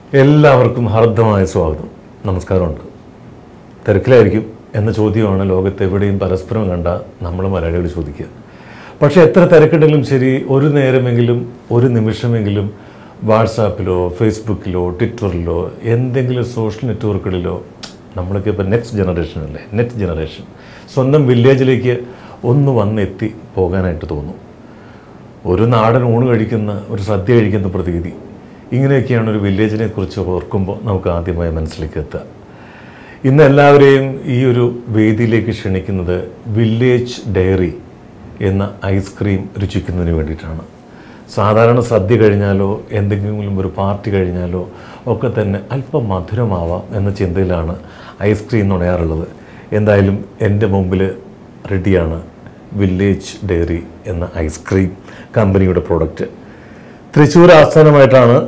എല്ലാവർക്കും ഹർദ്ദമായ സ്വാഗതം നമസ്കാരമുണ്ട് തിരക്കിലായിരിക്കും എന്ന ചോദ്യമാണ് ലോകത്തെവിടെയും പരസ്പരം കണ്ട നമ്മൾ മലയാളികൾ ചോദിക്കുക പക്ഷേ എത്ര തിരക്കുണ്ടെങ്കിലും ശരി ഒരു നേരമെങ്കിലും ഒരു നിമിഷമെങ്കിലും വാട്സാപ്പിലോ ഫേസ്ബുക്കിലോ ട്വിറ്ററിലോ എന്തെങ്കിലും സോഷ്യൽ നെറ്റ്വർക്കുകളിലോ നമ്മളൊക്കെ ഇപ്പോൾ നെക്സ്റ്റ് ജനറേഷൻ അല്ലേ നെക്സ്റ്റ് ജനറേഷൻ സ്വന്തം വില്ലേജിലേക്ക് ഒന്ന് വന്നെത്തി പോകാനായിട്ട് തോന്നും ഒരു നാടൻ ഊണ് കഴിക്കുന്ന ഒരു സദ്യ കഴിക്കുന്ന പ്രതീതി ഇങ്ങനെയൊക്കെയാണ് ഒരു വില്ലേജിനെ കുറിച്ച് ഓർക്കുമ്പോൾ നമുക്ക് ആദ്യമായി മനസ്സിലേക്ക് എത്തുക ഇന്ന് എല്ലാവരെയും ഈ ഒരു വേദിയിലേക്ക് ക്ഷണിക്കുന്നത് വില്ലേജ് ഡയറി എന്ന ഐസ്ക്രീം രുചിക്കുന്നതിന് വേണ്ടിയിട്ടാണ് സാധാരണ സദ്യ കഴിഞ്ഞാലോ എന്തെങ്കിലും ഒരു പാർട്ടി കഴിഞ്ഞാലോ ഒക്കെ തന്നെ അല്പം മധുരമാവാം എന്ന ചിന്തയിലാണ് ഐസ്ക്രീം നുണയാറുള്ളത് എന്തായാലും എൻ്റെ മുമ്പിൽ റെഡിയാണ് വില്ലേജ് ഡയറി എന്ന ഐസ്ക്രീം കമ്പനിയുടെ പ്രോഡക്റ്റ് തൃശ്ശൂർ ആസ്ഥാനമായിട്ടാണ്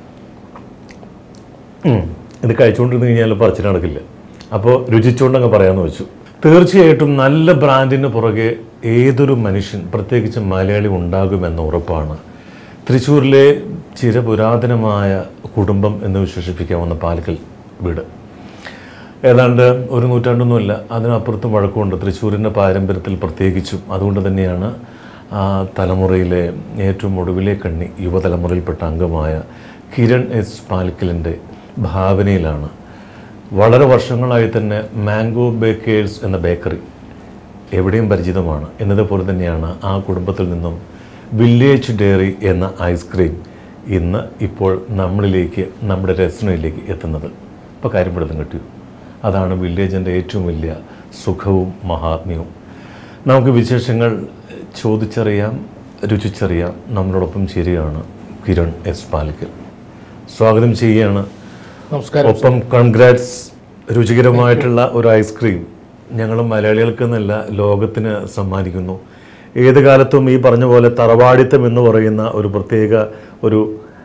ഉം. ഇത് കഴിച്ചുകൊണ്ടിരുന്ന് കഴിഞ്ഞാൽ പറച്ചിൽ നടക്കില്ല അപ്പോൾ രുചിച്ചുകൊണ്ടങ്ങ് പറയാമെന്ന് വെച്ചു തീർച്ചയായിട്ടും നല്ല ബ്രാൻഡിന് പുറകെ ഏതൊരു മനുഷ്യൻ പ്രത്യേകിച്ച് മലയാളി ഉണ്ടാകുമെന്ന ഉറപ്പാണ് തൃശ്ശൂരിലെ ചിരപുരാതനമായ കുടുംബം എന്ന് വിശേഷിപ്പിക്കാവുന്ന പാലക്കൽ വീട് ഏതാണ്ട് ഒരു നൂറ്റാണ്ടൊന്നുമല്ല അതിനപ്പുറത്തും വഴക്കമുണ്ട് തൃശ്ശൂരിൻ്റെ പാരമ്പര്യത്തിൽ പ്രത്യേകിച്ചും അതുകൊണ്ട് തന്നെയാണ് ആ തലമുറയിലെ ഏറ്റവും ഒടുവിലെ കണ്ണി യുവതലമുറയിൽപ്പെട്ട അംഗമായ കിരൺ എസ് പാൽക്കലിൻ്റെ ഭാവനയിലാണ് വളരെ വർഷങ്ങളായി തന്നെ മാംഗോ ബേക്കേഴ്സ് എന്ന ബേക്കറി എവിടെയും പരിചിതമാണ് എന്നതുപോലെ തന്നെയാണ് ആ കുടുംബത്തിൽ നിന്നും വില്ലേജ് ഡയറി എന്ന ഐസ്ക്രീം ഇന്ന് ഇപ്പോൾ നമ്മളിലേക്ക് നമ്മുടെ രസനയിലേക്ക് എത്തുന്നത് ഇപ്പോൾ കാര്യപ്പെടുത്തും കിട്ടിയോ അതാണ് വില്ലേജിൻ്റെ ഏറ്റവും വലിയ സുഖവും മഹാത്മ്യവും നമുക്ക് വിശേഷങ്ങൾ ചോദിച്ചറിയാം രുചിച്ചറിയാം നമ്മളോടൊപ്പം ചേരുകയാണ് കിരൺ എസ് പാലിക്കൽ സ്വാഗതം ചെയ്യുകയാണ് നമസ്കാരം ഒപ്പം കൺഗ്രാറ്റ്സ് രുചികരമായിട്ടുള്ള ഒരു ഐസ്ക്രീം ഞങ്ങൾ മലയാളികൾക്കെന്നല്ല ലോകത്തിന് സമ്മാനിക്കുന്നു ഏത് കാലത്തും ഈ പറഞ്ഞ പോലെ തറവാടിത്തം എന്ന് പറയുന്ന ഒരു പ്രത്യേക ഒരു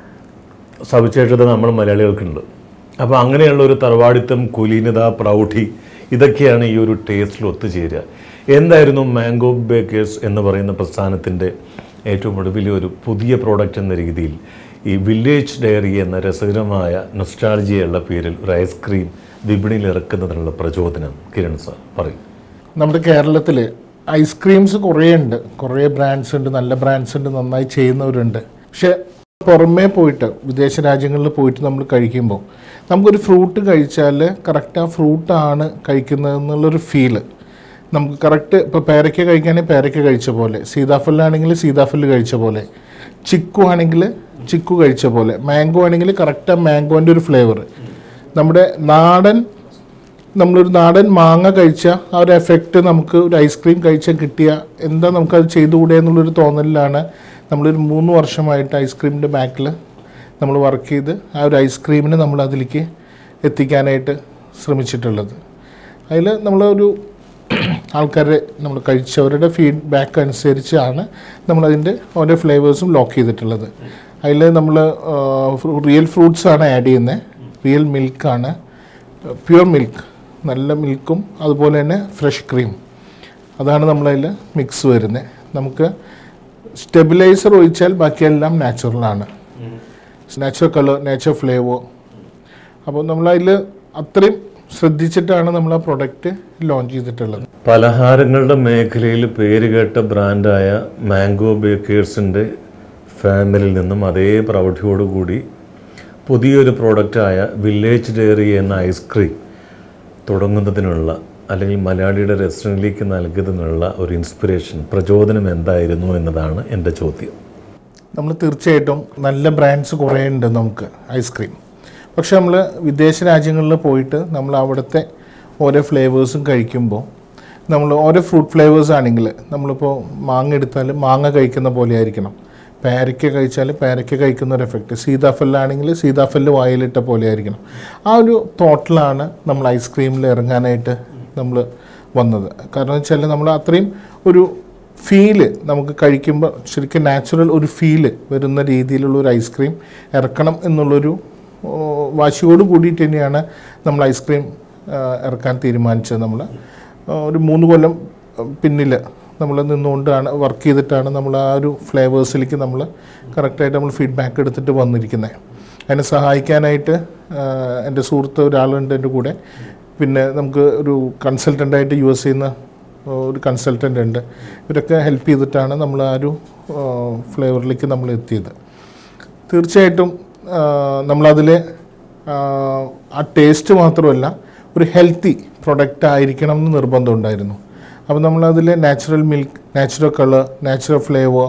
സവിശേഷത നമ്മൾ മലയാളികൾക്കുണ്ട് അപ്പോൾ അങ്ങനെയുള്ള ഒരു തറവാടിത്തം കുലീനത പ്രൗഢി ഇതൊക്കെയാണ് ഈ ഒരു ടേസ്റ്റിൽ ഒത്തുചേരുക എന്തായിരുന്നു മാംഗോ ബേക്കേഴ്സ് എന്ന് പറയുന്ന പ്രസ്ഥാനത്തിൻ്റെ ഏറ്റവും ഒടുവിലെ ഒരു പുതിയ പ്രോഡക്റ്റ് എന്ന രീതിയിൽ ഈ വില്ലേജ് ഡയറി എന്ന രസകരമായ നൊസ്റ്റാൾജിയുള്ള പേരിൽ ഒരു ഐസ്ക്രീം വിപണിയിൽ ഇറക്കുന്നതിനുള്ള പ്രചോദനം കിരൺ സാർ പറയും നമ്മുടെ കേരളത്തിൽ ഐസ്ക്രീംസ് കുറേ ഉണ്ട് കുറേ ബ്രാൻഡ്സ് ഉണ്ട് നല്ല ബ്രാൻഡ്സ് ഉണ്ട് നന്നായി ചെയ്യുന്നവരുണ്ട് പക്ഷെ പുറമേ പോയിട്ട് വിദേശ രാജ്യങ്ങളിൽ പോയിട്ട് നമ്മൾ കഴിക്കുമ്പോൾ നമുക്കൊരു ഫ്രൂട്ട് കഴിച്ചാൽ കറക്റ്റ് ആ ഫ്രൂട്ടാണ് കഴിക്കുന്നതെന്നുള്ളൊരു ഫീല് നമുക്ക് കറക്റ്റ് ഇപ്പോൾ പേരയ്ക്ക കഴിക്കുകയാണെങ്കിൽ പേരയ്ക്ക കഴിച്ച പോലെ സീതാഫലാണെങ്കിൽ സീതാഫല് കഴിച്ച പോലെ ചിക്കു ആണെങ്കിൽ ചിക്കു കഴിച്ച പോലെ മാംഗോ ആണെങ്കിൽ കറക്റ്റ് ആ മാംഗോൻ്റെ ഒരു ഫ്ലേവർ നമ്മുടെ നാടൻ നമ്മളൊരു നാടൻ മാങ്ങ കഴിച്ച ആ ഒരു എഫക്റ്റ് നമുക്ക് ഒരു ഐസ്ക്രീം കഴിച്ചാൽ കിട്ടിയ എന്താ നമുക്കത് ചെയ്തുകൂടെ എന്നുള്ളൊരു തോന്നലിലാണ് നമ്മളൊരു മൂന്ന് വർഷമായിട്ട് ഐസ്ക്രീമിൻ്റെ ബാക്കിൽ നമ്മൾ വർക്ക് ചെയ്ത് ആ ഒരു ഐസ്ക്രീമിനെ നമ്മൾ അതിലേക്ക് എത്തിക്കാനായിട്ട് ശ്രമിച്ചിട്ടുള്ളത് അതിൽ നമ്മളൊരു ആൾക്കാരെ നമ്മൾ കഴിച്ചവരുടെ ഫീഡ്ബാക്ക് അനുസരിച്ചാണ് നമ്മളതിൻ്റെ ഓരോ ഫ്ലേവേഴ്സും ലോക്ക് ചെയ്തിട്ടുള്ളത് അതിൽ നമ്മൾ റിയൽ ഫ്രൂട്ട്സ് ആണ് ആഡ് ചെയ്യുന്നത് റിയൽ മിൽക്കാണ് പ്യുവർ മിൽക്ക് നല്ല മിൽക്കും അതുപോലെ തന്നെ ഫ്രഷ് ക്രീം അതാണ് നമ്മളതിൽ മിക്സ് വരുന്നത് നമുക്ക് സ്റ്റെബിലൈസർ ഒഴിച്ചാൽ ബാക്കിയെല്ലാം നാച്ചുറലാണ് നാച്ചുറൽ കളർ നാച്ചുറൽ ഫ്ലേവർ അപ്പോൾ നമ്മളതിൽ അത്രയും ശ്രദ്ധിച്ചിട്ടാണ് നമ്മൾ ആ പ്രൊഡക്റ്റ് ലോഞ്ച് ചെയ്തിട്ടുള്ളത് പലഹാരങ്ങളുടെ മേഖലയിൽ പേരുകേട്ട ബ്രാൻഡായ മാംഗോ ബേക്കേഴ്സിൻ്റെ ഫാമിലിയിൽ നിന്നും അതേ പ്രൗഢിയോടുകൂടി പുതിയൊരു പ്രോഡക്റ്റായ വില്ലേജ് ഡയറി എന്ന ഐസ്ക്രീം തുടങ്ങുന്നതിനുള്ള അല്ലെങ്കിൽ മലയാളിയുടെ റെസ്റ്റോറൻറ്റിലേക്ക് നൽകുന്നതിനുള്ള ഒരു ഇൻസ്പിറേഷൻ പ്രചോദനം എന്തായിരുന്നു എന്നതാണ് എൻ്റെ ചോദ്യം നമ്മൾ തീർച്ചയായിട്ടും നല്ല ബ്രാൻഡ്സ് കുറേ ഉണ്ട് നമുക്ക് ഐസ്ക്രീം പക്ഷെ നമ്മൾ വിദേശ രാജ്യങ്ങളിൽ പോയിട്ട് നമ്മൾ അവിടുത്തെ ഓരോ ഫ്ലേവേഴ്സും കഴിക്കുമ്പോൾ നമ്മൾ ഓരോ ഫ്രൂട്ട് ഫ്ലേവേഴ്സ് ആണെങ്കിൽ നമ്മളിപ്പോൾ മാങ്ങ എടുത്താൽ മാങ്ങ കഴിക്കുന്ന പോലെ ആയിരിക്കണം പേരയ്ക്ക കഴിച്ചാൽ പേരയ്ക്ക കഴിക്കുന്ന ഒരു എഫക്റ്റ് സീതാഫലാണെങ്കിൽ സീതാഫല് വായിലിട്ട പോലെ ആയിരിക്കണം ആ ഒരു തോട്ടിലാണ് നമ്മൾ ഐസ്ക്രീമിൽ ഇറങ്ങാനായിട്ട് നമ്മൾ വന്നത് കാരണം വെച്ചാൽ നമ്മൾ അത്രയും ഒരു ഫീല് നമുക്ക് കഴിക്കുമ്പോൾ ശരിക്കും നാച്ചുറൽ ഒരു ഫീല് വരുന്ന രീതിയിലുള്ള ഒരു ഐസ്ക്രീം ഇറക്കണം എന്നുള്ളൊരു ഓ, വാശിയോട് കൂടിയിട്ട് തന്നെയാണ് നമ്മൾ ഐസ്ക്രീം ആ, ഇറക്കാൻ തീരുമാനിച്ചത് നമ്മൾ ആ, ഒരു മൂന്ന് കൊല്ലം പിന്നിൽ നമ്മൾ നിന്നുകൊണ്ടാണ് വർക്ക് ചെയ്തിട്ടാണ് നമ്മൾ ആ ഒരു ഫ്ലേവേഴ്സിലേക്ക് നമ്മൾ കറക്റ്റായിട്ട് നമ്മൾ ഫീഡ്ബാക്ക് എടുത്തിട്ട് വന്നിരിക്കുന്നത് എന്നെ സഹായിക്കാനായിട്ട് ആ, എൻ്റെ സുഹൃത്ത് ഒരാളുണ്ട് എൻ്റെ കൂടെ പിന്നെ നമുക്ക് ഒരു കൺസൾട്ടൻ്റായിട്ട് യു എസ് ചെയ്യുന്ന ഒരു കൺസൾട്ടൻ്റ് ഉണ്ട് ഇവരൊക്കെ ഹെൽപ്പ് ചെയ്തിട്ടാണ് നമ്മൾ ആ ഒരു ഫ്ലേവറിലേക്ക് നമ്മൾ എത്തിയത് തീർച്ചയായിട്ടും ആ, നമ്മളതിൽ ആ, ആ ടേസ്റ്റ് മാത്രമല്ല ഒരു ഹെൽത്തി പ്രൊഡക്റ്റ് ആയിരിക്കണം എന്ന് നിർബന്ധമുണ്ടായിരുന്നു അപ്പോൾ നമ്മളതിൽ natural milk natural colour natural flavour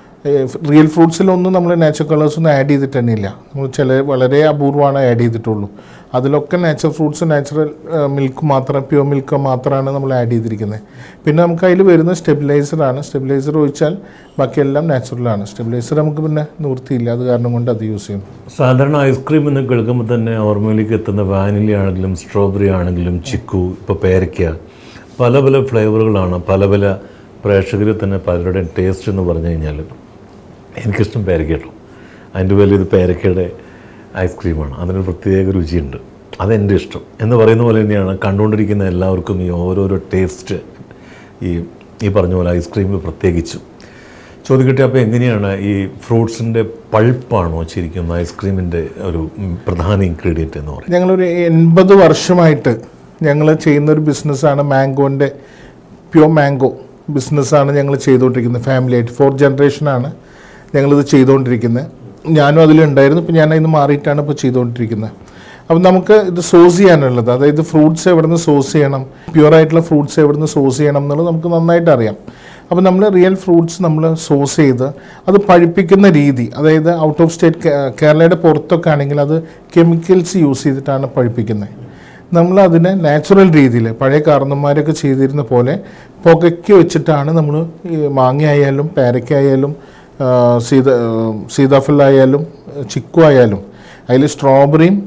real ഫ്രൂട്ട്സിലൊന്നും നമ്മൾ നാച്ചുറൽ കളേഴ്സ് ഒന്നും ആഡ് ചെയ്തിട്ട് തന്നെ ഇല്ല നമ്മൾ ചില വളരെ അപൂർവമാണ് ആഡ് ചെയ്തിട്ടുള്ളൂ അതിലൊക്കെ നാച്ചുറൽ ഫ്രൂട്ട്സ് നാച്ചുറൽ മിൽക്ക് മാത്രം പ്യുവർ മിൽക്ക് മാത്രമാണ് നമ്മൾ ആഡ് ചെയ്തിരിക്കുന്നത് പിന്നെ നമുക്ക് അതിൽ വരുന്ന സ്റ്റെബിലൈസറാണ് സ്റ്റെബിലൈസർ ഒഴിച്ചാൽ ബാക്കിയെല്ലാം നാച്ചുറലാണ് സ്റ്റെബിലൈസർ നമുക്ക് പിന്നെ നിവൃത്തിയില്ല അത് കാരണം കൊണ്ട് അത് യൂസ് ചെയ്യുന്നു സാധാരണ ഐസ്ക്രീം എന്ന് കേൾക്കുമ്പോൾ തന്നെ ഓർമ്മയിലേക്ക് എത്തുന്ന വാനില ആണെങ്കിലും സ്ട്രോബെറി ആണെങ്കിലും ചിക്കു ഇപ്പോൾ പേരയ്ക്ക പല പല ഫ്ലേവറുകളാണ് പല പല പ്രേക്ഷകരിൽ തന്നെ പലരുടെയും ടേസ്റ്റ് എന്ന് പറഞ്ഞു കഴിഞ്ഞാൽ എനിക്കിഷ്ടം പേരയ്ക്ക കേട്ടോ അതിൻ്റെ പേരിൽ ഇത് പേരയ്ക്കയുടെ ഐസ്ക്രീമാണ് അതിനൊരു പ്രത്യേക രുചിയുണ്ട് അതെൻ്റെ ഇഷ്ടം എന്ന് പറയുന്ന പോലെ തന്നെയാണ് കണ്ടുകൊണ്ടിരിക്കുന്ന എല്ലാവർക്കും ഈ ഓരോരോ ടേസ്റ്റ് ഈ ഈ പറഞ്ഞ പോലെ ഐസ്ക്രീമിൽ പ്രത്യേകിച്ചും ചോദിക്കട്ടെ അപ്പോൾ എങ്ങനെയാണ് ഈ ഫ്രൂട്ട്സിൻ്റെ പൾപ്പാണോ ശരിക്കും ഐസ്ക്രീമിൻ്റെ ഒരു ഉം, പ്രധാന ഇൻഗ്രീഡിയൻറ്റ് എന്ന് പറയുന്നത് ഞങ്ങളൊരു എൺപത് വർഷമായിട്ട് ഞങ്ങൾ ചെയ്യുന്ന ഒരു ബിസിനസ്സാണ് മാംഗോൻ്റെ പ്യുവർ മാംഗോ ബിസിനസ്സാണ് ഞങ്ങൾ ചെയ്തുകൊണ്ടിരിക്കുന്നത് ഫാമിലി ആയിട്ട് ഫോർത്ത് ജനറേഷനാണ് ഞങ്ങളിത് ചെയ്തുകൊണ്ടിരിക്കുന്നത് ഞാനും അതിലുണ്ടായിരുന്നു ഇപ്പോൾ ഞാൻ അതിന് മാറിയിട്ടാണ് ഇപ്പോൾ ചെയ്തുകൊണ്ടിരിക്കുന്നത് അപ്പം നമുക്ക് ഇത് സോസ് ചെയ്യാനുള്ളത് അതായത് ഫ്രൂട്ട്സ് എവിടെ നിന്ന് സോസ് ചെയ്യണം പ്യുവർ ആയിട്ടുള്ള ഫ്രൂട്ട്സ് എവിടെ നിന്ന് സോസ് ചെയ്യണം എന്നുള്ളത് നമുക്ക് നന്നായിട്ട് അറിയാം അപ്പോൾ നമ്മൾ റിയൽ ഫ്രൂട്ട്സ് നമ്മൾ സോസ് ചെയ്ത് അത് പഴുപ്പിക്കുന്ന രീതി അതായത് ഔട്ട് ഓഫ് സ്റ്റേറ്റ് കേരളയുടെ പുറത്തൊക്കെ ആണെങ്കിൽ അത് കെമിക്കൽസ് യൂസ് ചെയ്തിട്ടാണ് പഴുപ്പിക്കുന്നത് നമ്മൾ അതിനെ നാച്ചുറൽ രീതിയിൽ പഴയ കാരണന്മാരൊക്കെ ചെയ്തിരുന്ന പോലെ പുകയ്ക്ക് വെച്ചിട്ടാണ് നമ്മൾ ഈ മാങ്ങയായാലും പേരയ്ക്കായാലും ആ, സീത സീതാഫലായാലും ചിക്കു ആയാലും അതിൽ സ്ട്രോബെറിയും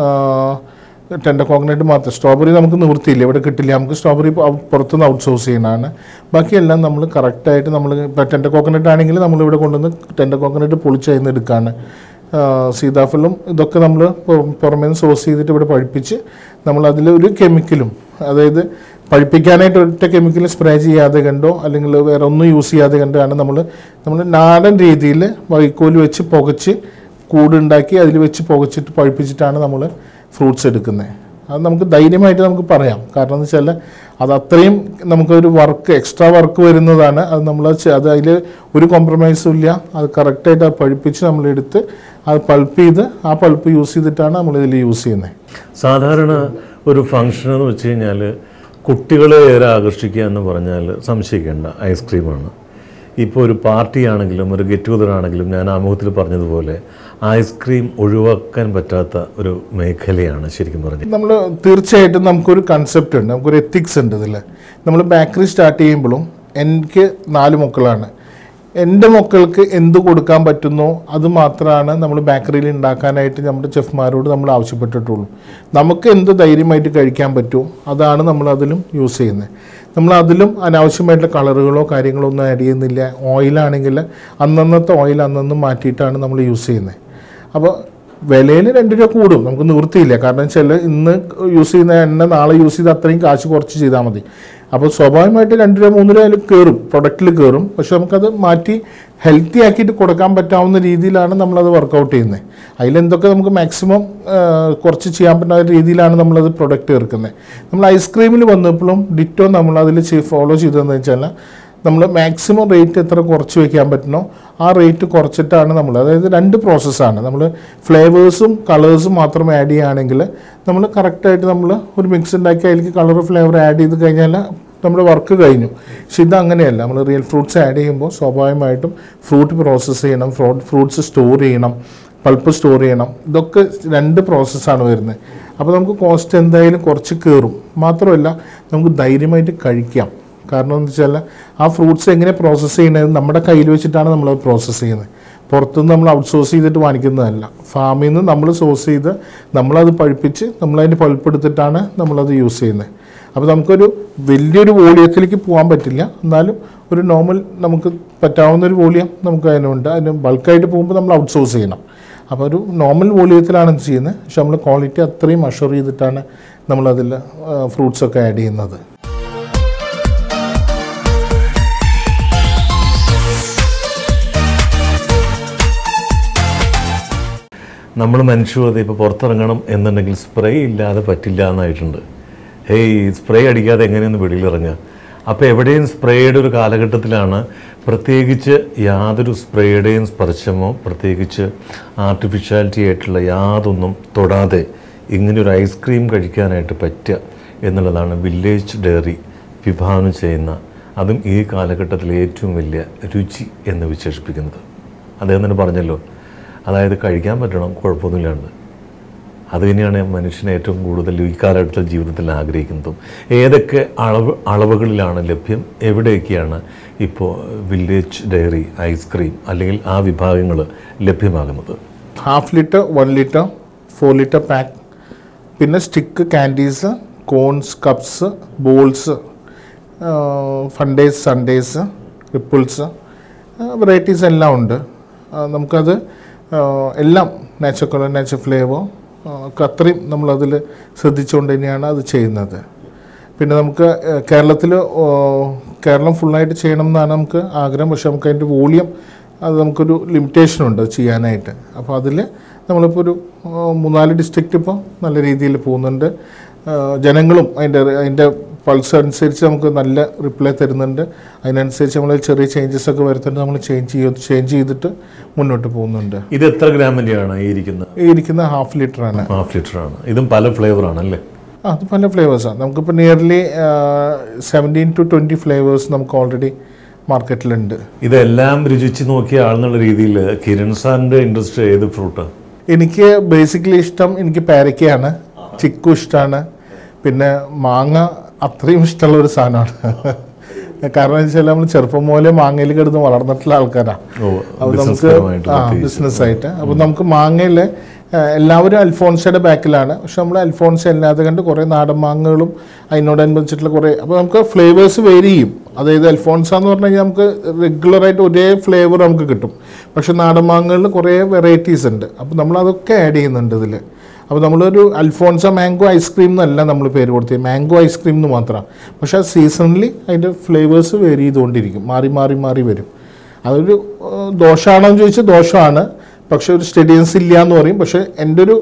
ടെൻഡർ കോക്കനട്ട് മാത്രം സ്ട്രോബെറി നമുക്ക് നിവൃത്തിയില്ല ഇവിടെ കിട്ടില്ല നമുക്ക് സ്ട്രോബെറി പുറത്തുനിന്ന് ഔട്ട് സോഴ്സ് ചെയ്യുന്നതാണ് ബാക്കിയെല്ലാം നമ്മൾ കറക്റ്റായിട്ട് നമ്മൾ ഇപ്പോൾ ടെൻഡർ കോക്കനട്ട് ആണെങ്കിൽ നമ്മളിവിടെ കൊണ്ടുവന്ന് ടെൻഡർ കോക്കനട്ട് പൊളിച്ചതിന്ന് എടുക്കുകയാണ് ആ, സീതാഫലം ഇതൊക്കെ നമ്മൾ പുറമേ നിന്ന് സോഴ്സ് ചെയ്തിട്ട് ഇവിടെ പഴുപ്പിച്ച് നമ്മൾ അതിൽ ഒരു കെമിക്കലും അതായത് പഴുപ്പിക്കാനായിട്ട് ഒറ്റ കെമിക്കൽ സ്പ്രേ ചെയ്യാതെ കണ്ടോ അല്ലെങ്കിൽ വേറെ ഒന്നും യൂസ് ചെയ്യാതെ കണ്ടാണ് നമ്മൾ നമ്മൾ നാടൻ രീതിയിൽ വൈക്കോല് വെച്ച് പുകച്ച് കൂടുണ്ടാക്കി അതിൽ വെച്ച് പുകച്ചിട്ട് പഴുപ്പിച്ചിട്ടാണ് നമ്മൾ ഫ്രൂട്ട്സ് എടുക്കുന്നത് അത് നമുക്ക് ധൈര്യമായിട്ട് നമുക്ക് പറയാം കാരണം എന്ന് വെച്ചാൽ അത് അത്രയും നമുക്കൊരു വർക്ക് എക്സ്ട്രാ വർക്ക് വരുന്നതാണ് അത് നമ്മൾ അത് അതിൽ ഒരു കോംപ്രമൈസും ഇല്ല അത് കറക്റ്റായിട്ട് അത് പഴുപ്പിച്ച് നമ്മളെടുത്ത് അത് പൾപ്പ് ചെയ്ത് ആ പൾപ്പ് യൂസ് ചെയ്തിട്ടാണ് നമ്മൾ ഇതിൽ യൂസ് ചെയ്യുന്നത് സാധാരണ ഒരു ഫങ്ഷൻ എന്ന് വെച്ച് കഴിഞ്ഞാൽ കുട്ടികളെ ഏറെ ആകർഷിക്കുക എന്ന് പറഞ്ഞാൽ സംശയിക്കേണ്ട ഐസ്ക്രീമാണ് ഇപ്പോൾ ഒരു പാർട്ടി ആണെങ്കിലും ഒരു ഗെറ്റ് ടുഗദർ ആണെങ്കിലും ഞാൻ ആമുഖത്തിൽ പറഞ്ഞതുപോലെ ഐസ്ക്രീം ഒഴിവാക്കാൻ പറ്റാത്ത ഒരു മേഖലയാണ് ശരിക്കും പറഞ്ഞത് നമ്മൾ തീർച്ചയായിട്ടും നമുക്കൊരു കൺസെപ്റ്റ് ഉണ്ട് നമുക്കൊരു എത്തിക്സ് ഉണ്ട് ഇതിൽ നമ്മൾ ബേക്കറി സ്റ്റാർട്ട് ചെയ്യുമ്പോഴും എനിക്ക് നാല് മക്കളാണ് എൻ്റെ മക്കൾക്ക് എന്ത് കൊടുക്കാൻ പറ്റുന്നോ അത് മാത്രമാണ് നമ്മൾ ബേക്കറിയിൽ ഉണ്ടാക്കാനായിട്ട് നമ്മുടെ ചെഫ്മാരോട് നമ്മൾ ആവശ്യപ്പെട്ടിട്ടുള്ളൂ നമുക്ക് എന്ത് ധൈര്യമായിട്ട് കഴിക്കാൻ പറ്റുമോ അതാണ് നമ്മൾ അതിലും യൂസ് ചെയ്യുന്നത് നമ്മൾ അതിലും അനാവശ്യമായിട്ടുള്ള കളറുകളോ കാര്യങ്ങളോ ഒന്നും ആഡ് ചെയ്യുന്നില്ല ഓയിലാണെങ്കിൽ അന്നന്നത്തെ ഓയിൽ അന്നന്ന് മാറ്റിയിട്ടാണ് നമ്മൾ യൂസ് ചെയ്യുന്നത് അപ്പോൾ വിലയിൽ രണ്ട് രൂപ കൂടും നമുക്ക് നിവൃത്തിയില്ല കാരണം വെച്ചാൽ ഇന്ന് യൂസ് ചെയ്യുന്ന എണ്ണ നാളെ യൂസ് ചെയ്ത് അത്രയും കാശ് കുറച്ച് ചെയ്താൽ മതി അപ്പോൾ സ്വാഭാവികമായിട്ട് രണ്ട് രൂപ മൂന്ന് രൂപ അതിൽ കയറും പ്രൊഡക്റ്റിൽ കയറും പക്ഷെ നമുക്കത് മാറ്റി ഹെൽത്തി ആക്കിയിട്ട് കൊടുക്കാൻ പറ്റാവുന്ന രീതിയിലാണ് നമ്മളത് വർക്കൗട്ട് ചെയ്യുന്നത് അതിലെന്തൊക്കെ നമുക്ക് മാക്സിമം കുറച്ച് ചെയ്യാൻ പറ്റുന്ന രീതിയിലാണ് നമ്മളത് പ്രൊഡക്റ്റ് ചേർക്കുന്നത് നമ്മൾ ഐസ്ക്രീമിൽ വന്നപ്പോഴും ഡിറ്റോ നമ്മളതിൽ ഫോളോ ചെയ്തതെന്ന് വെച്ചാൽ നമ്മൾ മാക്സിമം റേറ്റ് എത്ര കുറച്ച് വെക്കാൻ പറ്റണോ ആ റേറ്റ് കുറച്ചിട്ടാണ് നമ്മൾ അതായത് രണ്ട് പ്രോസസ്സാണ് നമ്മൾ ഫ്ലേവേഴ്സും കളേഴ്സും മാത്രം ആഡ് ചെയ്യുകയാണെങ്കിൽ നമ്മൾ കറക്റ്റായിട്ട് നമ്മൾ ഒരു മിക്സ് ഉണ്ടാക്കി അതിലേക്ക് കളർ ഫ്ലേവർ ആഡ് ചെയ്ത് കഴിഞ്ഞാൽ നമ്മുടെ വർക്ക് കഴിഞ്ഞു പക്ഷെ ഇത് അങ്ങനെയല്ല നമ്മൾ റിയൽ ഫ്രൂട്ട്സ് ആഡ് ചെയ്യുമ്പോൾ സ്വാഭാവികമായിട്ടും ഫ്രൂട്ട് പ്രോസസ്സ് ചെയ്യണം ഫ്രൂട്ട് ഫ്രൂട്ട്സ് സ്റ്റോർ ചെയ്യണം പൾപ്പ് സ്റ്റോർ ചെയ്യണം ഇതൊക്കെ രണ്ട് പ്രോസസ്സാണ് വരുന്നത് അപ്പോൾ നമുക്ക് കോസ്റ്റ് എന്തായാലും കുറച്ച് കയറും മാത്രമല്ല നമുക്ക് ധൈര്യമായിട്ട് കഴിക്കാം കാരണം എന്ന് വെച്ചാൽ ആ ഫ്രൂട്ട്സ് എങ്ങനെ പ്രോസസ്സ് ചെയ്യണത് നമ്മുടെ കയ്യിൽ വെച്ചിട്ടാണ് നമ്മൾ പ്രോസസ്സ് ചെയ്യുന്നത് പുറത്തുനിന്ന് നമ്മൾ ഔട്ട്സോഴ്സ് ചെയ്തിട്ട് വാങ്ങിക്കുന്നതല്ല ഫാമിൽ നിന്ന് നമ്മൾ സോഴ്സ് ചെയ്ത് നമ്മളത് പഴുപ്പിച്ച് നമ്മളതിൻ്റെ പൾപ്പെടുത്തിട്ടാണ് നമ്മളത് യൂസ് ചെയ്യുന്നത് അപ്പോൾ നമുക്കൊരു വലിയൊരു വോളിയത്തിലേക്ക് പോകാൻ പറ്റില്ല എന്നാലും ഒരു നോർമൽ നമുക്ക് പറ്റാവുന്ന ഒരു വോളിയം നമുക്ക് അതിനുണ്ട് അതിന് ബൾക്കായിട്ട് പോകുമ്പോൾ നമ്മൾ ഔട്ട്സോഴ്സ് ചെയ്യണം അപ്പോൾ ഒരു നോർമൽ വോളിയത്തിലാണ് ഇത് ചെയ്യുന്നത് പക്ഷെ നമ്മൾ ക്വാളിറ്റി അത്രയും അഷുർ ചെയ്തിട്ടാണ് നമ്മളതിൽ ഫ്രൂട്ട്സൊക്കെ ആഡ് ചെയ്യുന്നത് നമ്മൾ മനുഷ്യവത് ഇപ്പോൾ പുറത്തിറങ്ങണം എന്നുണ്ടെങ്കിൽ സ്പ്രേ ഇല്ലാതെ പറ്റില്ല എന്നായിട്ടുണ്ട് ഏയ് സ്പ്രേ അടിക്കാതെ എങ്ങനെയൊന്ന് വെളിയിലിറങ്ങുക അപ്പോൾ എവിടെയും സ്പ്രേയുടെ ഒരു കാലഘട്ടത്തിലാണ് പ്രത്യേകിച്ച് യാതൊരു സ്പ്രേയുടെയും സ്പർശമോ പ്രത്യേകിച്ച് ആർട്ടിഫിഷ്യാലിറ്റി ആയിട്ടുള്ള യാതൊന്നും തൊടാതെ ഇങ്ങനെ ഒരു ഐസ്ക്രീം കഴിക്കാനായിട്ട് പറ്റുക എന്നുള്ളതാണ് വില്ലേജ് ഡയറി വിഭാവനം ചെയ്യുന്ന അതും ഈ കാലഘട്ടത്തിലെ ഏറ്റവും വലിയ രുചി എന്ന് വിശേഷിപ്പിക്കുന്നത് അദ്ദേഹം തന്നെ പറഞ്ഞല്ലോ അതായത് കഴിക്കാൻ പറ്റണം കുഴപ്പമൊന്നുമില്ലാണ്ട് അത് തന്നെയാണ് മനുഷ്യനെ ഏറ്റവും കൂടുതൽ ഈ കാലഘട്ടത്തിൽ ജീവിതത്തിൽ ആഗ്രഹിക്കുന്നതും ഏതൊക്കെ അളവ് അളവുകളിലാണ് ലഭ്യം എവിടെയൊക്കെയാണ് ഇപ്പോൾ വില്ലേജ് ഡയറി ഐസ്ക്രീം അല്ലെങ്കിൽ ആ വിഭാഗങ്ങൾ ലഭ്യമാകുന്നത് half litre one litre four litre pack പിന്നെ stick candies cones cups balls ഫണ്ടേസ് സൺഡേസ് റിപ്പിൾസ് വെറൈറ്റീസ് എല്ലാം ഉണ്ട് ആ, നമുക്കത് ആ, എല്ലാം നാച്ചുറൽ കളർ നാച്ചുറൽ ഫ്ലേവർ ഒക്കെ അത്രയും നമ്മളതിൽ ശ്രദ്ധിച്ചുകൊണ്ട് തന്നെയാണ് അത് ചെയ്യുന്നത് പിന്നെ നമുക്ക് കേരളത്തിൽ കേരളം ഫുള്ളായിട്ട് ചെയ്യണം എന്നാണ് നമുക്ക് ആഗ്രഹം പക്ഷെ നമുക്ക് അതിൻ്റെ വോളിയം അത് നമുക്കൊരു ലിമിറ്റേഷൻ ഉണ്ട് അത് ചെയ്യാനായിട്ട് അപ്പോൾ അതിൽ നമ്മളിപ്പോൾ ഒരു ആ, മൂന്നാല് ഡിസ്ട്രിക്റ്റ് ഇപ്പോൾ നല്ല രീതിയിൽ പോകുന്നുണ്ട് ആ, ജനങ്ങളും അതിൻ്റെ അതിൻ്റെ പൾസ് അനുസരിച്ച് നമുക്ക് നല്ല റിപ്ലൈ തരുന്നുണ്ട് അതിനനുസരിച്ച് നമ്മൾ ചെറിയ ചേഞ്ചസ് ഒക്കെ വരുത്തുന്നുണ്ട് നമ്മൾ ചേഞ്ച് ചെയ്ത് ചേഞ്ച് ചെയ്തിട്ട് മുന്നോട്ട് പോകുന്നുണ്ട് ഇത് എത്ര ഗ്രാമിൻ്റെയാണ് ഈ ഇരിക്കുന്നത് ഈ ഇരിക്കുന്ന ഹാഫ് ലിറ്ററാണ് ഹാഫ് ലിറ്ററാണ് ഇതും പല ഫ്ലേവറാണ് അല്ലേ ആ അത് പല ഫ്ലേവേഴ്സാണ് നമുക്കിപ്പോൾ nearly seventeen to twenty flavours നമുക്ക് ഓൾറെഡി മാർക്കറ്റിലുണ്ട് ഇതെല്ലാം രുചിച്ച് നോക്കിയ ആളെന്നുള്ള രീതിയിൽ കിരൺ സാറിൻ്റെ ഇൻട്രസ്റ്റ് ഏത് ഫ്രൂട്ടാണ് എനിക്ക് ബേസിക്കലി ഇഷ്ടം എനിക്ക് പേരയ്ക്കയാണ് ചിക്കു ഇഷ്ടമാണ് പിന്നെ മാങ്ങ അത്രയും ഇഷ്ടമുള്ള ഒരു സാധനമാണ് കാരണം വെച്ചാൽ നമ്മൾ ചെറുപ്പം മുതലേ മാങ്ങയിൽ കിടന്ന് വളർന്നിട്ടുള്ള ആൾക്കാരാണ് ഓ അപ്പോൾ ബിസിനസ് നമുക്ക് പരമായിട്ട് ആ ബിസിനസ് ആയിട്ട് അപ്പോൾ നമുക്ക് മാങ്ങയിൽ എല്ലാവരും അൽഫോൺസയുടെ ബാക്കിലാണ് പക്ഷെ നമ്മൾ അൽഫോൺസ അല്ലാതെ കണ്ട് കുറേ നാടൻ മാങ്ങകളും അതിനോടനുബന്ധിച്ചിട്ടുള്ള കുറേ അപ്പോൾ നമുക്ക് ഫ്ലേവേഴ്സ് വേരി ചെയ്യും അതായത് അൽഫോൺസ എന്ന് പറഞ്ഞു കഴിഞ്ഞാൽ നമുക്ക് റെഗുലറായിട്ട് ഒരേ ഫ്ലേവർ നമുക്ക് കിട്ടും പക്ഷെ നാടൻ മാങ്ങകളിൽ കുറേ വെറൈറ്റീസ് ഉണ്ട് അപ്പോൾ നമ്മൾ അതൊക്കെ ആഡ് ചെയ്യുന്നുണ്ട് ഇതിൽ അപ്പോൾ നമ്മളൊരു അൽഫോൺസ മാംഗോ ഐസ്ക്രീം എന്നല്ല നമ്മൾ പേര് കൊടുത്തത് മാംഗോ ഐസ്ക്രീം എന്ന് മാത്രമാണ് പക്ഷേ സീസണലി അതിൻ്റെ ഫ്ലേവേഴ്സ് വേരി ചെയ്തുകൊണ്ടിരിക്കും മാറി മാറി മാറി വരും അതൊരു ഏഹ്, ദോഷമാണോ എന്ന് ചോദിച്ചാൽ ദോഷമാണ് പക്ഷെ ഒരു സ്റ്റഡിയൻസ് ഇല്ല എന്ന് പറയും പക്ഷെ എൻ്റെ ഒരു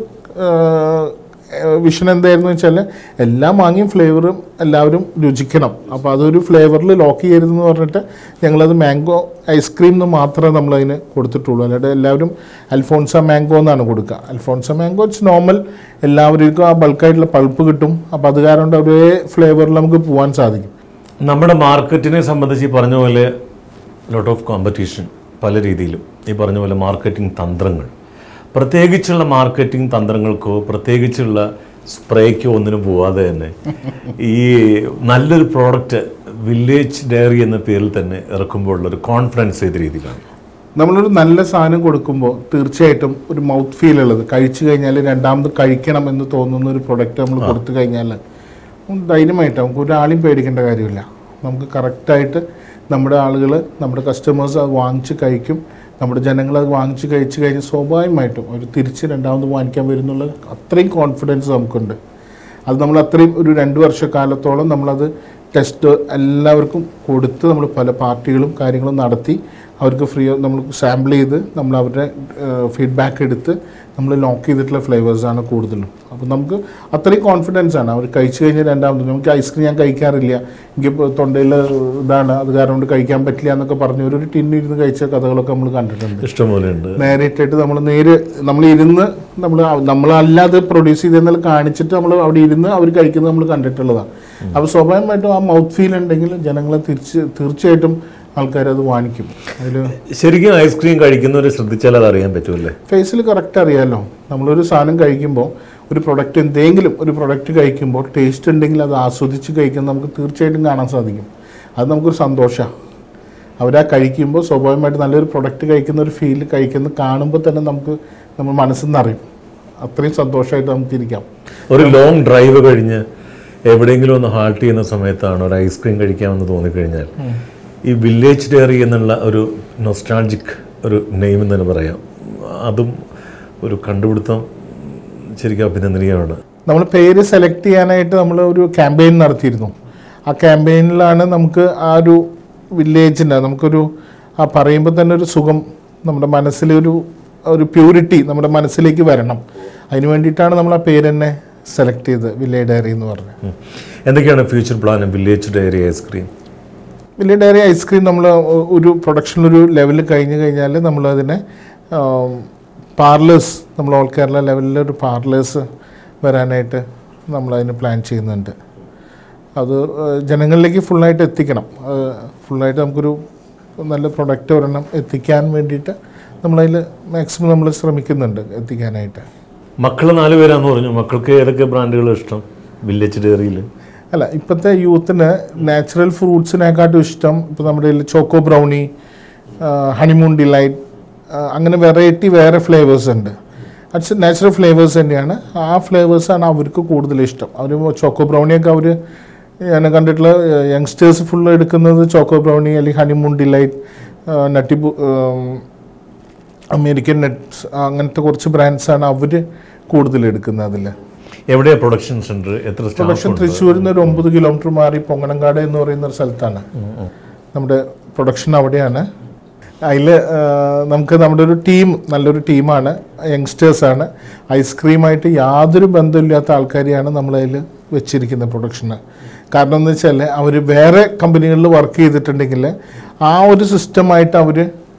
വിഷൻ എന്തായിരുന്നു വെച്ചാൽ എല്ലാ മാങ്ങയും ഫ്ലേവറും എല്ലാവരും രുചിക്കണം അപ്പോൾ അതൊരു ഫ്ലേവറിൽ ലോക്ക് ചെയ്യരുതെന്ന് പറഞ്ഞിട്ട് ഞങ്ങളത് മാംഗോ ഐസ്ക്രീം എന്ന് മാത്രമേ നമ്മളതിന് കൊടുത്തിട്ടുള്ളൂ അല്ലാതെ എല്ലാവരും അൽഫോൺസ മാംഗോ എന്നാണ് കൊടുക്കുക അൽഫോൺസ മാംഗോ ഇറ്റ്സ് നോർമൽ എല്ലാവർക്കും ആ ബൾക്കായിട്ടുള്ള പൾപ്പ് കിട്ടും അപ്പോൾ അത് കാരണം കൊണ്ട് ഒരേ ഫ്ലേവറിൽ നമുക്ക് പോകാൻ സാധിക്കും നമ്മുടെ മാർക്കറ്റിനെ സംബന്ധിച്ച് ഈ പറഞ്ഞ പോലെ ലോട്ട് ഓഫ് കോമ്പറ്റീഷൻ പല രീതിയിലും ഈ പറഞ്ഞ പോലെ മാർക്കറ്റിംഗ് തന്ത്രങ്ങൾ പ്രത്യേകിച്ചുള്ള മാർക്കറ്റിംഗ് തന്ത്രങ്ങൾക്കോ പ്രത്യേകിച്ചുള്ള സ്പ്രേക്കോ ഒന്നിനും പോവാതെ തന്നെ ഈ നല്ലൊരു പ്രോഡക്റ്റ് വില്ലേജ് ഡയറി എന്ന പേരിൽ തന്നെ ഇറക്കുമ്പോൾ ഉള്ള ഒരു കോൺഫിഡൻസ് ഏത് രീതിയിലാണ് നമ്മളൊരു നല്ല സാധനം കൊടുക്കുമ്പോൾ തീർച്ചയായിട്ടും ഒരു മൗത്ത് ഫീൽ ഉള്ളത് കഴിച്ചു കഴിഞ്ഞാൽ രണ്ടാമത് കഴിക്കണം എന്ന് തോന്നുന്ന ഒരു പ്രൊഡക്റ്റ് നമ്മൾ കൊടുത്തു കഴിഞ്ഞാൽ ധൈര്യമായിട്ട് നമുക്ക് ഒരാളെയും പേടിക്കേണ്ട കാര്യമില്ല നമുക്ക് കറക്റ്റായിട്ട് നമ്മുടെ ആളുകൾ നമ്മുടെ കസ്റ്റമേഴ്സ് അത് വാങ്ങിച്ച് കഴിക്കും നമ്മുടെ ജനങ്ങൾ അത് വാങ്ങിച്ച് കഴിച്ച് കഴിഞ്ഞ് സ്വാഭാവികമായിട്ടും ഒരു തിരിച്ച് രണ്ടാമത് വാങ്ങിക്കാൻ വരുന്നുള്ള അത്രയും കോൺഫിഡൻസ് നമുക്കുണ്ട് അത് നമ്മൾ അത്രയും ഒരു രണ്ട് വർഷക്കാലത്തോളം നമ്മളത് ടെസ്റ്റ് എല്ലാവർക്കും കൊടുത്ത് നമ്മൾ പല പാർട്ടികളും കാര്യങ്ങളും നടത്തി അവർക്ക് ഫ്രീ നമ്മൾ സാമ്പിൾ ചെയ്ത് നമ്മൾ അവരുടെ ഫീഡ്ബാക്ക് എടുത്ത് നമ്മൾ ലോക്ക് ചെയ്തിട്ടുള്ള ഫ്ലേവേഴ്സാണ് കൂടുതലും അപ്പോൾ നമുക്ക് അത്രയും കോൺഫിഡൻസ് ആണ് അവർ കഴിച്ചു കഴിഞ്ഞാൽ രണ്ടാമത് നമുക്ക് ഐസ്ക്രീം ഞാൻ കഴിക്കാറില്ല എനിക്ക് തൊണ്ടയിൽ ഇതാണ് അത് കാരണം കൊണ്ട് കഴിക്കാൻ പറ്റില്ല എന്നൊക്കെ പറഞ്ഞ് ഒരു ടിന്നിൽ ഇരുന്ന് കഴിച്ച കഥകളൊക്കെ നമ്മൾ കണ്ടിട്ടുണ്ട് ഇഷ്ടംപോലെ ഉണ്ട് നേരിട്ടിട്ട് നമ്മൾ നേര് നമ്മൾ ഇരുന്ന് നമ്മൾ നമ്മളല്ലാതെ പ്രൊഡ്യൂസ് ചെയ്തെന്നാൽ കാണിച്ചിട്ട് നമ്മൾ അവിടെ ഇരുന്ന് അവർ കഴിക്കുന്നത് നമ്മൾ കണ്ടിട്ടുള്ളതാണ് അപ്പോൾ സ്വാഭാവികമായിട്ടും ആ മൗത്ത് ഫീൽ ഉണ്ടെങ്കിൽ ജനങ്ങളെ തിരിച്ച് തീർച്ചയായിട്ടും ആൾക്കാർ അത് വാങ്ങിക്കും അതിൽ ശരിക്കും ഐസ്ക്രീം കഴിക്കുന്നവരെ ശ്രദ്ധിച്ചാൽ അത് അറിയാൻ പറ്റുമല്ലേ ഫേസിൽ കറക്റ്റ് അറിയാമല്ലോ നമ്മളൊരു സാധനം കഴിക്കുമ്പോൾ ഒരു പ്രൊഡക്റ്റ് എന്തെങ്കിലും ഒരു പ്രൊഡക്റ്റ് കഴിക്കുമ്പോൾ ടേസ്റ്റ് ഉണ്ടെങ്കിൽ അത് ആസ്വദിച്ച് കഴിക്കാൻ നമുക്ക് തീർച്ചയായിട്ടും കാണാൻ സാധിക്കും അത് നമുക്കൊരു സന്തോഷമാണ് അവരാ കഴിക്കുമ്പോൾ സ്വാഭാവികമായിട്ട് നല്ലൊരു പ്രൊഡക്റ്റ് കഴിക്കുന്ന ഒരു ഫീൽ കഴിക്കുന്ന കാണുമ്പോൾ തന്നെ നമുക്ക് നമ്മൾ മനസ്സിൽ നിന്ന് അറിയും അത്രയും സന്തോഷമായിട്ട് നമുക്ക് ഇരിക്കാം ഒരു ലോങ് ഡ്രൈവ് കഴിഞ്ഞ് എവിടെയെങ്കിലും ഒന്ന് ഹാൾട്ട് ചെയ്യുന്ന സമയത്താണ് ഒരു ഐസ്ക്രീം കഴിക്കാമെന്ന് തോന്നിക്കഴിഞ്ഞാൽ ഈ വില്ലേജ് ഡയറി എന്നുള്ള ഒരു നൊസ്റ്റാൾജിക് ഒരു നെയിം എന്ന് തന്നെ പറയാം അതും ഒരു കണ്ടുപിടുത്തം ശരിക്കും അഭിനന്ദനീയമാണ് നമ്മൾ പേര് സെലക്ട് ചെയ്യാനായിട്ട് നമ്മൾ ഒരു ക്യാമ്പയിൻ നടത്തിയിരുന്നു ആ ക്യാമ്പയിനിലാണ് നമുക്ക് ആ ഒരു വില്ലേജിൻ്റെ നമുക്കൊരു ആ പറയുമ്പോൾ തന്നെ ഒരു സുഖം നമ്മുടെ മനസ്സിലൊരു ഒരു പ്യൂരിറ്റി നമ്മുടെ മനസ്സിലേക്ക് വരണം അതിന് വേണ്ടിയിട്ടാണ് നമ്മൾ ആ പേര് തന്നെ സെലക്ട് ചെയ്തത് വില്ലേജ് ഡയറി എന്ന് പറഞ്ഞത് ഉം. എന്തൊക്കെയാണ് future plan village dairy ice cream വലിയ ഡയറി ഐസ്ക്രീം നമ്മൾ ഒരു പ്രൊഡക്ഷനിലൊരു ലെവൽ കഴിഞ്ഞ് കഴിഞ്ഞാൽ നമ്മളതിനെ പാർലേഴ്സ് നമ്മൾ ഓൾ കേരള ലെവലിൽ ഒരു പാർലേഴ്സ് വരാനായിട്ട് നമ്മളതിന് പ്ലാൻ ചെയ്യുന്നുണ്ട് അത് ആ, ജനങ്ങളിലേക്ക് ഫുള്ളായിട്ട് എത്തിക്കണം ഫുള്ളായിട്ട് നമുക്കൊരു നല്ല പ്രൊഡക്റ്റ് ഒരെണ്ണം എത്തിക്കാൻ വേണ്ടിയിട്ട് നമ്മളതിൽ മാക്സിമം നമ്മൾ ശ്രമിക്കുന്നുണ്ട് എത്തിക്കാനായിട്ട് മക്കൾ നാല് പേരാന്ന് പറഞ്ഞു മക്കൾക്ക് ഏതൊക്കെ ബ്രാൻഡുകൾ ഇഷ്ടം വില്ലേജ് ഡയറിയിൽ അല്ല ഇപ്പോഴത്തെ യൂത്തിന് നാച്ചുറൽ ഫ്രൂട്ട്സിനെക്കാട്ടും ഇഷ്ടം ഇപ്പോൾ നമ്മുടെ കയ്യിൽ ചോക്കോ ബ്രൗണി ഹണിമൂൺ ഡിലൈറ്റ് അങ്ങനെ വെറൈറ്റി വേറെ ഫ്ലേവേഴ്സ് ഉണ്ട് അത് നാച്ചുറൽ ഫ്ലേവേഴ്സ് തന്നെയാണ് ആ ഫ്ലേവേഴ്സാണ് അവർക്ക് കൂടുതൽ ഇഷ്ടം അവർ ചോക്കോ ബ്രൗണിയൊക്കെ അവർ ഞാൻ കണ്ടിട്ടുള്ള യങ്സ്റ്റേഴ്സ് ഫുള്ള് എടുക്കുന്നത് ചോക്കോ ബ്രൗണി അല്ലെങ്കിൽ honeymoon delight nutty American nuts അങ്ങനത്തെ കുറച്ച് ബ്രാൻഡ്സാണ് അവർ കൂടുതൽ എടുക്കുന്നത് അതിൽ എവിടെയാ പ്രൊഡക്ഷൻ സെന്റർ എത്ര സ്റ്റാഫ് പ്രൊഡക്ഷൻ തൃശ്ശൂരിൽ നിന്ന് ഒരു ഒമ്പത് കിലോമീറ്റർ മാറി പൊങ്ങണങ്കാട് എന്ന് പറയുന്ന ഒരു സ്ഥലത്താണ് നമ്മുടെ പ്രൊഡക്ഷൻ അവിടെയാണ് അതിൽ നമുക്ക് നമ്മുടെ ഒരു ടീം നല്ലൊരു ടീമാണ് യങ്സ്റ്റേഴ്സാണ് ഐസ്ക്രീമായിട്ട് യാതൊരു ബന്ധമില്ലാത്ത ആൾക്കാരെയാണ് നമ്മളതിൽ വെച്ചിരിക്കുന്നത് പ്രൊഡക്ഷന് കാരണം എന്ന് വെച്ചാൽ അവർ വേറെ കമ്പനികളിൽ വർക്ക് ചെയ്തിട്ടുണ്ടെങ്കിൽ ആ ഒരു സിസ്റ്റമായിട്ട് അവർ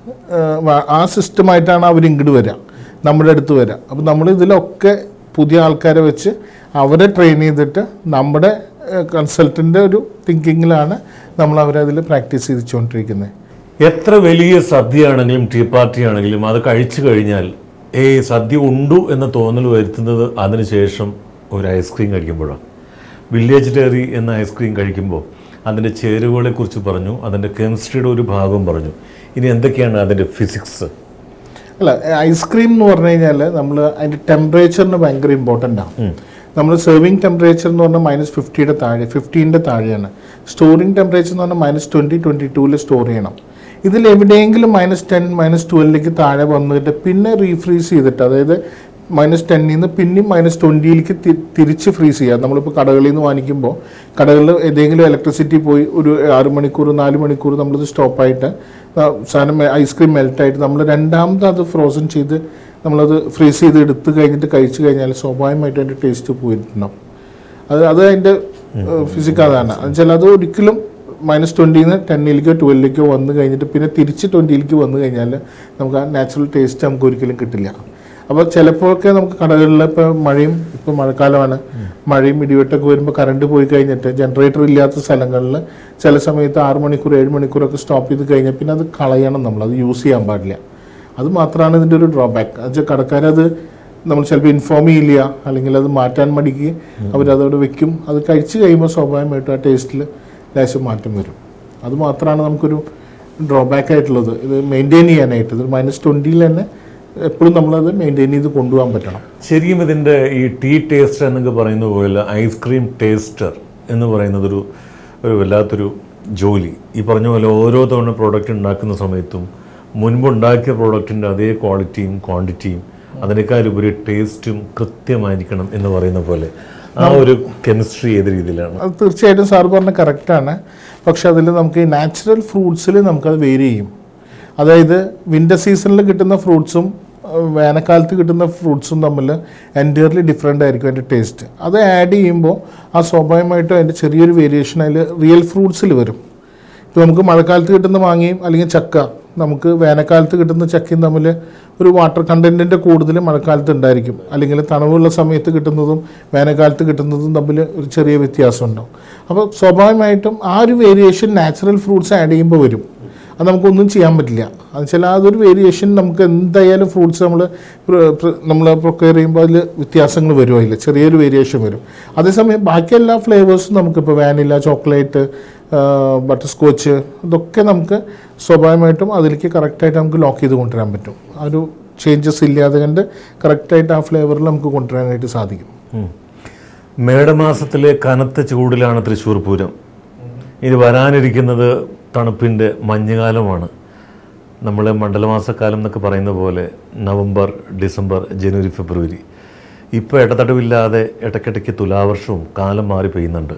ആ സിസ്റ്റമായിട്ടാണ് അവർ ഇങ്ങോട്ട് വരിക നമ്മുടെ അടുത്ത് വരിക അപ്പോൾ നമ്മൾ ഇതിലൊക്കെ പുതിയ ആൾക്കാരെ വെച്ച് അവരെ ട്രെയിൻ ചെയ്തിട്ട് നമ്മുടെ കൺസൾട്ടൻ്റെ ഒരു തിങ്കിങ്ങിലാണ് നമ്മൾ അവരതിൽ പ്രാക്ടീസ് ചെയ്തുകൊണ്ടിരിക്കുന്നത് എത്ര വലിയ സദ്യയാണെങ്കിലും ടീ പാർട്ടി ആണെങ്കിലും അത് കഴിച്ചു കഴിഞ്ഞാൽ ഏയ് സദ്യ ഉണ്ടു എന്ന തോന്നൽ വരുത്തുന്നത് അതിനുശേഷം ഒരു ഐസ്ക്രീം കഴിക്കുമ്പോഴാണ് വില്ലേജ് ഡയറി എന്ന ഐസ്ക്രീം കഴിക്കുമ്പോൾ അതിൻ്റെ ചേരുവകളെ കുറിച്ച് പറഞ്ഞു അതിൻ്റെ കെമിസ്ട്രിയുടെ ഒരു ഭാഗം പറഞ്ഞു ഇനി എന്തൊക്കെയാണ് അതിൻ്റെ ഫിസിക്സ് അല്ല ഐസ്ക്രീം എന്ന് പറഞ്ഞു കഴിഞ്ഞാൽ നമ്മൾ അതിൻ്റെ ടെമ്പറേച്ചറിന് ഭയങ്കര ഇമ്പോർട്ടൻ്റ് ആണ് നമ്മൾ സെർവിങ് ടെമ്പറേച്ചർ എന്ന് പറഞ്ഞാൽ മൈനസ് ഫിഫ്റ്റിയുടെ താഴെ ഫിഫ്റ്റീൻ്റെ താഴെയാണ് സ്റ്റോറിങ് ടെമ്പറേച്ചർ എന്ന് പറഞ്ഞാൽ മൈനസ് ട്വൻറ്റി ട്വൻറ്റി ടൂവിൽ സ്റ്റോർ ചെയ്യണം ഇതിൽ എവിടെയെങ്കിലും മൈനസ് ടെൻ മൈനസ് ട്വൽവിലേക്ക് താഴെ വന്നിട്ട് പിന്നെ റീഫ്രീസ് ചെയ്തിട്ട് അതായത് മൈനസ് ടെന്നിൽ നിന്ന് പിന്നെയും മൈനസ് ട്വൻറ്റിയിലേക്ക് തിരിച്ച് ഫ്രീസ് ചെയ്യുക നമ്മളിപ്പോൾ കടകളിൽ നിന്ന് വാങ്ങിക്കുമ്പോൾ കടകളിൽ ഏതെങ്കിലും ഇലക്ട്രിസിറ്റി പോയി ഒരു ആറ് മണിക്കൂർ നാല് മണിക്കൂർ നമ്മളിത് സ്റ്റോപ്പായിട്ട് സാധനം ഐസ്ക്രീം മെൽറ്റായിട്ട് നമ്മൾ രണ്ടാമത് അത് ഫ്രോസൺ ചെയ്ത് നമ്മളത് ഫ്രീസ് ചെയ്ത് എടുത്ത് കഴിഞ്ഞിട്ട് കഴിച്ചു കഴിഞ്ഞാൽ സ്വാഭാവികമായിട്ട് അതിൻ്റെ ടേസ്റ്റ് പോയിട്ടുണ്ടാവും അത് അത് അതിൻ്റെ ഫിസിക്സ് അതാണ് എന്നുവെച്ചാൽ അത് ഒരിക്കലും മൈനസ് ട്വൻറ്റിയിൽ നിന്ന് ടെന്നിലേക്കോ ട്വൽവിലേക്കോ വന്നു കഴിഞ്ഞിട്ട് പിന്നെ തിരിച്ച് ട്വൻറ്റിയിലേക്ക് വന്നു കഴിഞ്ഞാൽ നമുക്ക് ആ നാച്ചുറൽ ടേസ്റ്റ് നമുക്ക് ഒരിക്കലും കിട്ടില്ല അപ്പോൾ ചിലപ്പോഴൊക്കെ നമുക്ക് കടകളിൽ ഇപ്പോൾ മഴയും ഇപ്പോൾ മഴക്കാലമാണ് മഴയും ഇടിവെട്ടൊക്കെ വരുമ്പോൾ കറണ്ട് പോയി കഴിഞ്ഞിട്ട് ജനറേറ്റർ ഇല്ലാത്ത സ്ഥലങ്ങളിൽ ചില സമയത്ത് ആറ് മണിക്കൂർ ഏഴ് മണിക്കൂറൊക്കെ സ്റ്റോപ്പ് ചെയ്ത് കഴിഞ്ഞാൽ പിന്നെ അത് കളയണം നമ്മൾ അത് യൂസ് ചെയ്യാൻ പാടില്ല അത് മാത്രമാണ് ഇതിൻ്റെ ഒരു ഡ്രോബാക്ക് എന്നുവെച്ചാൽ കടക്കാരത് നമ്മൾ ചിലപ്പോൾ ഇൻഫോം ചെയ്യില്ല അല്ലെങ്കിൽ അത് മാറ്റാൻ മടിക്ക് അവരതവിടെ വെക്കും അത് കഴിച്ച് കഴിയുമ്പോൾ സ്വാഭാവികമായിട്ടും ആ ടേസ്റ്റിൽ ലേശം മാറ്റം വരും അത് മാത്രമാണ് നമുക്കൊരു ഡ്രോബാക്ക് ആയിട്ടുള്ളത് ഇത് മെയിൻറ്റെയിൻ ചെയ്യാനായിട്ട് ഇത് മൈനസ് ട്വൻറ്റിയിൽ തന്നെ എപ്പോഴും നമ്മളത് മെയിൻറ്റെയിൻ ചെയ്ത് കൊണ്ടുപോകാൻ പറ്റണം ശരിക്കും ഇതിൻ്റെ ഈ ടീ ടേസ്റ്റർ എന്നൊക്കെ പറയുന്ന പോലെ ഐസ്ക്രീം ടേസ്റ്റർ എന്ന് പറയുന്നത് ഒരു ഒരു വല്ലാത്തൊരു ജോലി ഈ പറഞ്ഞ പോലെ ഓരോ തവണ പ്രോഡക്റ്റ് ഉണ്ടാക്കുന്ന സമയത്തും മുൻപ് ഉണ്ടാക്കിയ പ്രോഡക്റ്റിൻ്റെ അതേ ക്വാളിറ്റിയും ക്വാണ്ടിറ്റിയും അതിനേക്കാളുപരി ടേസ്റ്റും കൃത്യമായിരിക്കണം എന്ന് പറയുന്ന പോലെ ആ ഒരു കെമിസ്ട്രി ഏത് രീതിയിലാണ് അത് തീർച്ചയായിട്ടും സാർ പറഞ്ഞ കറക്റ്റാണ് പക്ഷെ അതിൽ നമുക്ക് ഈ നാച്ചുറൽ ഫ്രൂട്ട്സിൽ നമുക്കത് വേരി ചെയ്യും അതായത് വിൻ്റർ സീസണിൽ കിട്ടുന്ന ഫ്രൂട്ട്സും വേനൽക്കാലത്ത് കിട്ടുന്ന ഫ്രൂട്ട്സും തമ്മിൽ എൻറ്റയർലി ഡിഫറെൻ്റ് ആയിരിക്കും അതിൻ്റെ ടേസ്റ്റ് അത് ആഡ് ചെയ്യുമ്പോൾ ആ സ്വാഭാവികമായിട്ടും അതിൻ്റെ ചെറിയൊരു വേരിയേഷൻ അതിൽ റിയൽ ഫ്രൂട്ട്സിൽ വരും ഇപ്പോൾ നമുക്ക് മഴക്കാലത്ത് കിട്ടുന്ന മാങ്ങയും അല്ലെങ്കിൽ ചക്ക നമുക്ക് വേനൽക്കാലത്ത് കിട്ടുന്ന ചക്കയും തമ്മിൽ ഒരു വാട്ടർ കണ്ടൻറ്റിൻ്റെ കൂടുതൽ മഴക്കാലത്ത് ഉണ്ടായിരിക്കും അല്ലെങ്കിൽ തണുവുള്ള സമയത്ത് കിട്ടുന്നതും വേനൽക്കാലത്ത് കിട്ടുന്നതും തമ്മിൽ ഒരു ചെറിയ വ്യത്യാസം ഉണ്ടാവും അപ്പോൾ സ്വാഭാവികമായിട്ടും ആ ഒരു വേരിയേഷൻ നാച്ചുറൽ ഫ്രൂട്ട്സ് ആഡ് ചെയ്യുമ്പോൾ വരും അത് നമുക്കൊന്നും ചെയ്യാൻ പറ്റില്ല അത് വെച്ചാൽ അതൊരു വേരിയേഷൻ നമുക്ക് എന്തായാലും ഫ്രൂട്ട്സ് നമ്മൾ നമ്മൾ പ്രൊക്വയർ ചെയ്യുമ്പോൾ അതിൽ വ്യത്യാസങ്ങൾ വരും അതിൽ ചെറിയൊരു വേരിയേഷൻ വരും അതേസമയം ബാക്കി എല്ലാ ഫ്ലേവേഴ്സും നമുക്കിപ്പോൾ വാനില ചോക്ലേറ്റ് ബട്ടർ സ്കോച്ച് ഇതൊക്കെ നമുക്ക് സ്വാഭാവികമായിട്ടും അതിലേക്ക് കറക്റ്റായിട്ട് നമുക്ക് ലോക്ക് ചെയ്ത് കൊണ്ടുവരാൻ പറ്റും ആ ഒരു ചേഞ്ചസ് ഇല്ലാതെ കണ്ട് കറക്റ്റായിട്ട് ആ ഫ്ലേവറിൽ നമുക്ക് കൊണ്ടുവരാനായിട്ട് സാധിക്കും ഉം. മേടമാസത്തിലെ കനത്ത ചൂടിലാണ് തൃശ്ശൂർ പൂരം ഇനി വരാനിരിക്കുന്നത് തണുപ്പിൻ്റെ മഞ്ഞുകാലമാണ് നമ്മൾ മണ്ഡലമാസക്കാലം എന്നൊക്കെ പറയുന്ന പോലെ നവംബർ ഡിസംബർ ജനുവരി ഫെബ്രുവരി ഇപ്പോൾ ഇടതടവില്ലാതെ ഇടയ്ക്കിടയ്ക്ക് തുലാവർഷവും കാലം മാറി പെയ്യുന്നുണ്ട്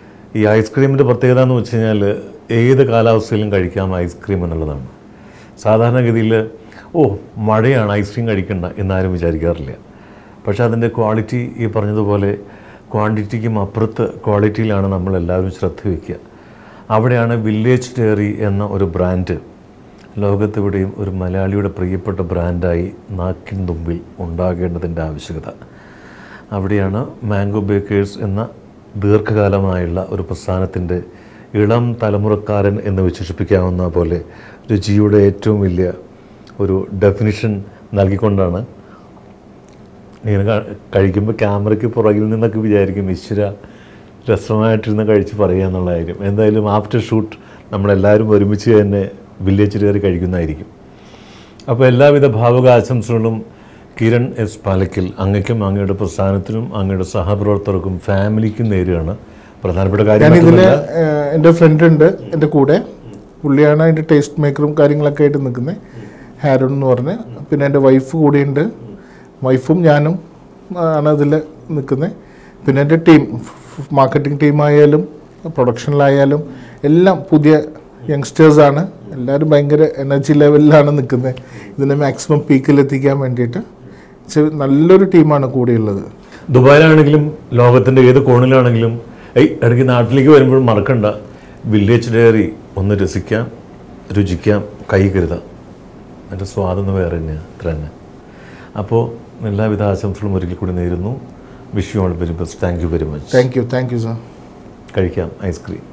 ഈ ഐസ്ക്രീമിൻ്റെ പ്രത്യേകത എന്ന് വെച്ച് കഴിഞ്ഞാൽ ഏത് കാലാവസ്ഥയിലും കഴിക്കാം ഐസ്ക്രീം എന്നുള്ളതാണ് സാധാരണഗതിയിൽ ഓ മഴയാണ് ഐസ്ക്രീം കഴിക്കണ്ട എന്നാരും വിചാരിക്കാറില്ല പക്ഷേ അതിൻ്റെ ക്വാളിറ്റി ഈ പറഞ്ഞതുപോലെ ക്വാണ്ടിറ്റിക്കും അപ്പുറത്ത് ക്വാളിറ്റിയിലാണ് നമ്മളെല്ലാവരും ശ്രദ്ധ വയ്ക്കുക അവിടെയാണ് വില്ലേജ് ഡയറി എന്ന ഒരു ബ്രാൻഡ് ലോകത്തെവിടെയും ഒരു മലയാളിയുടെ പ്രിയപ്പെട്ട ബ്രാൻഡായി നാക്കിൻ തുമ്പിൽ ഉണ്ടാകേണ്ടതിൻ്റെ ആവശ്യകത അവിടെയാണ് മാംഗോ ബേക്കേഴ്സ് എന്ന ദീർഘകാലമായുള്ള ഒരു പ്രസ്ഥാനത്തിൻ്റെ ഇളം തലമുറക്കാരൻ എന്ന് വിശേഷിപ്പിക്കാവുന്ന പോലെ രുചിയുടെ ഏറ്റവും വലിയ ഒരു ഡെഫിനിഷൻ നൽകിക്കൊണ്ടാണ് ഇങ്ങനെ ക- കഴിക്കുമ്പോൾ ക്യാമറയ്ക്ക് പുറകിൽ നിന്നൊക്കെ വിചാരിക്കും ഈശ്വര രസമായിട്ടിരുന്ന് കഴിച്ച് പറയുക എന്നുള്ള കാര്യം എന്തായാലും ആഫ്റ്റർ ഷൂട്ട് നമ്മളെല്ലാവരും ഒരുമിച്ച് തന്നെ വില്ലേജ് കയറി കഴിക്കുന്നതായിരിക്കും അപ്പോൾ എല്ലാവിധ ഭാവുക ആശംസകളും കിരൺ എസ് പാലക്കിൽ അങ്ങയ്ക്കും അങ്ങയുടെ പ്രസ്ഥാനത്തിനും അങ്ങയുടെ സഹപ്രവർത്തകർക്കും ഫാമിലിക്കും നേരുകയാണ് പ്രധാനപ്പെട്ട കാര്യം ഞാനിതിൽ മറ്റൊന്നുമല്ല. എൻ്റെ ഫ്രണ്ട് ഉണ്ട് എൻ്റെ കൂടെ പുള്ളിയാണ് അതിൻ്റെ ടേസ്റ്റ് മേക്കറും കാര്യങ്ങളൊക്കെ ആയിട്ട് നിൽക്കുന്നത് ഹാരോൺ എന്ന് പറഞ്ഞ് പിന്നെ എൻ്റെ വൈഫ് കൂടെയുണ്ട് വൈഫും ഞാനും ആണ് അതിൽ നിൽക്കുന്നത് പിന്നെ എൻ്റെ ടീം മാർക്കറ്റിംഗ് ടീമായാലും പ്രൊഡക്ഷനിലായാലും എല്ലാം പുതിയ യങ്സ്റ്റേഴ്സാണ് എല്ലാവരും ഭയങ്കര എനർജി ലെവലിലാണ് നിൽക്കുന്നത് ഇതിനെ മാക്സിമം പീക്കിലെത്തിക്കാൻ വേണ്ടിയിട്ട് ചെ- നല്ലൊരു ടീമാണ് കൂടെയുള്ളത് ദുബായിലാണെങ്കിലും ലോകത്തിൻ്റെ ഏത് കോണിലാണെങ്കിലും ഏയ് ഇടയ്ക്ക് നാട്ടിലേക്ക് വരുമ്പോൾ മറക്കണ്ട വില്ലേജ് ഡയറി ഒന്ന് രസിക്കാം രുചിക്കാം കൈ കരുതാം അതിൻ്റെ സ്വാദൊന്നും വേറെ തന്നെയാണ് അത്ര തന്നെ അപ്പോൾ എല്ലാവിധ ആശംസകളും ഒരിക്കൽ കൂടി നേരുന്നു wish you all very best thank you very much thank you thank you sir കഴിക്കാം ഐസ്ക്രീം